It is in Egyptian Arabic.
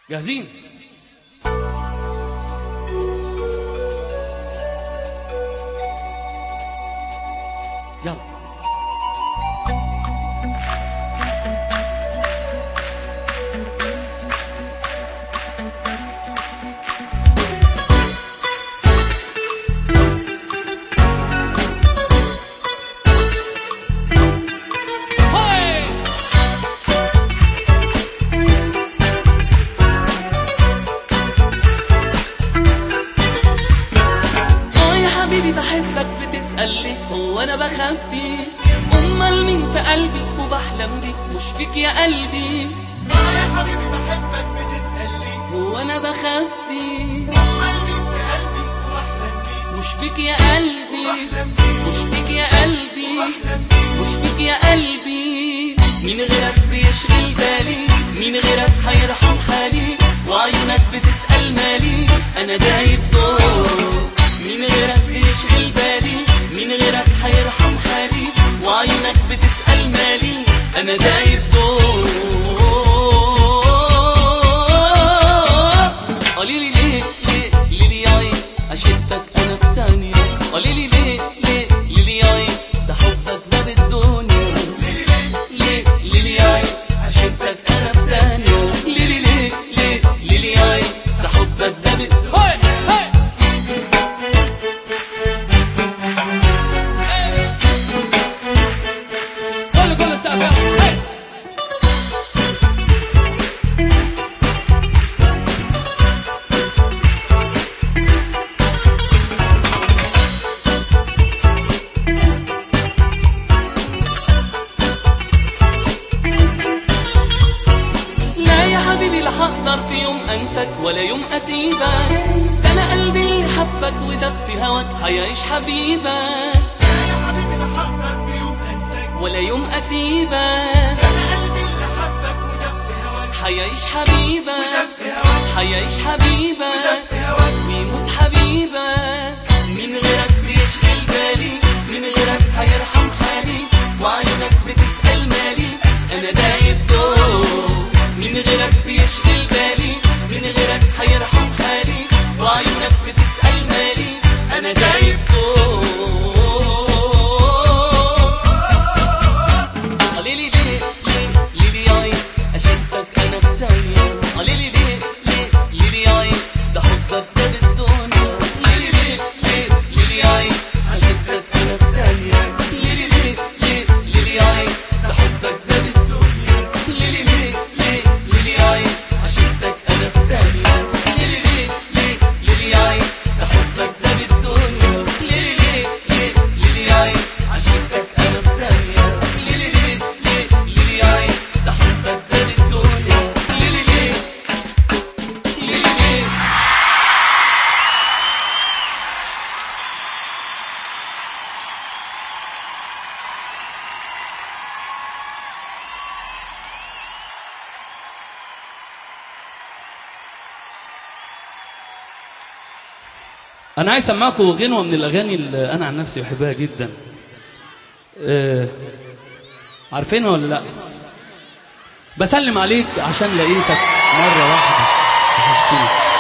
جاهزين يلا هاي اه يا حبيبي بحبك بتسأل ليه هو انا بخبي امال مين في قلبي وبحلم بيك مش فيك يا قلبي اه يا حبيبي بحبك بتسأل ليه هو انا بخبي أمال مين في قلبي وأحلم بيك مش فيك يا قلبي وأحلم بيك مش فيك يا قلبي وأحلم بيك مش فيك يا قلبي مين غيرك بيشغل بالي مين غيرك هيرحم حالي وعيونك بتسأل مالي انا دايب دور مين غيرك بيشغل بالي مين غيرك هيرحم حالي وعيونك بتسأل مالي انا دايب دور قولي لي ليه ليه ليه ليه يا عين عشقتك انا في ثانية قولي لي ليه ليه ليه ليه يا عين ده حبك ده بالدنيا ليه ليه ليه يا عين عشقتك انا في ثانية ليه ليه ليه ليه ليه ليه يا عين ده حبك ده بالدنيا هاي هاي كل كل السقف يلا هاي لا يا حبيبي لا هقدر في يوم انساك ولا يوم اسيبك ده انا قلبي اللي حبك ودب في هواك هيعيش حبيبك يا حبيبي لا هقدر في يوم أنساك ولا يوم اسيبك أنا قلبي اللي حبك ودب في هواك هيعيش حبيبك ودب في هواك هيعيش ودب حبيبك في هواك ويموت حبيبك مين غيرك بيشغل بالي مين غيرك هيرحم حالي وعيونك بتسأل مالي انا دايب دور مين غيرك بيشغل بالي مين غيرك هيرحم حالي وعيونك بتسأل مالي انا دايب دور قوليلي ليه ليه ليه ليه يا عين اشدك انا في ثانية قوليلي ليه ليه ليه ليه يا عين ده حبك ده بالدنيا قوليلي ليه ليه ليه ليه يا عين اشدك انا في ثانية ليه ليه ليه ليه ليه يا عين ده حبك ده بالدنيا ليه ليه ليه ليه ليه يا عين اشدك انا في ثانية ليه ليه ليه ليه ليه يا عين ده حبك ده بالدنيا ليه ليه ليه ليه ليه يا عين عشقتك انا في ثانية ليه ليه ليه ليه ليه يا عين ده حبك ده بالدنيا ليه ليه ليه ليه ليه انا عايز اسمعكم غنوه من الاغاني اللي انا عن نفسي بحبها جدا آه، عارفينها ولا لا بسلم عليك عشان لقيتك مره واحده وحشتني